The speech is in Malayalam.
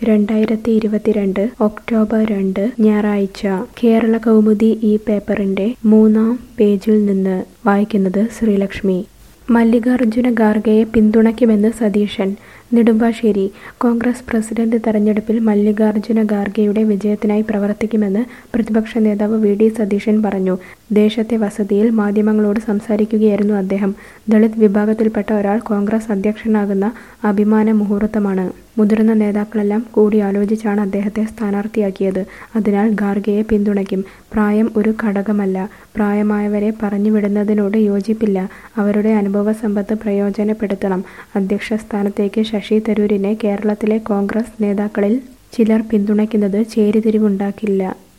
രണ്ടായിരത്തി ഇരുപത്തിരണ്ട് ഒക്ടോബർ രണ്ട് ഞായറാഴ്ച കേരള കൗമുദി ഈ പേപ്പറിന്റെ മൂന്നാം പേജിൽ നിന്ന് വായിക്കുന്നത് ശ്രീലക്ഷ്മി മല്ലികാർജ്ജുന ഖാർഗെയെ പിന്തുണയ്ക്കുമെന്ന് സതീശൻ നെടുമ്പാശ്ശേരി കോൺഗ്രസ് പ്രസിഡന്റ് തെരഞ്ഞെടുപ്പിൽ മല്ലികാർജ്ജുന ഖാർഗെയുടെ വിജയത്തിനായി പ്രവർത്തിക്കുമെന്ന് പ്രതിപക്ഷ നേതാവ് വി ഡി സതീശൻ പറഞ്ഞു ദേശത്തെ വസതിയിൽ മാധ്യമങ്ങളോട് സംസാരിക്കുകയായിരുന്നു അദ്ദേഹം ദളിത് വിഭാഗത്തിൽപ്പെട്ട ഒരാൾ കോൺഗ്രസ് അധ്യക്ഷനാകുന്ന അഭിമാന മുഹൂർത്തമാണ് മുതിർന്ന നേതാക്കളെല്ലാം കൂടിയാലോചിച്ചാണ് അദ്ദേഹത്തെ സ്ഥാനാർത്ഥിയാക്കിയത് അതിനാൽ ഖാർഗെയെ പിന്തുണയ്ക്കും പ്രായം ഒരു ഘടകമല്ല പ്രായമായവരെ പറഞ്ഞുവിടുന്നതിനോട് യോജിപ്പില്ല അവരുടെ അനുഭവ സമ്പത്ത് പ്രയോജനപ്പെടുത്തണം അധ്യക്ഷ സ്ഥാനത്തേക്ക് ശശി തരൂരിനെ കേരളത്തിലെ കോൺഗ്രസ് നേതാക്കളിൽ ചിലർ പിന്തുണയ്ക്കുന്നത് ചേരിതിരിവുണ്ടാക്കില്ല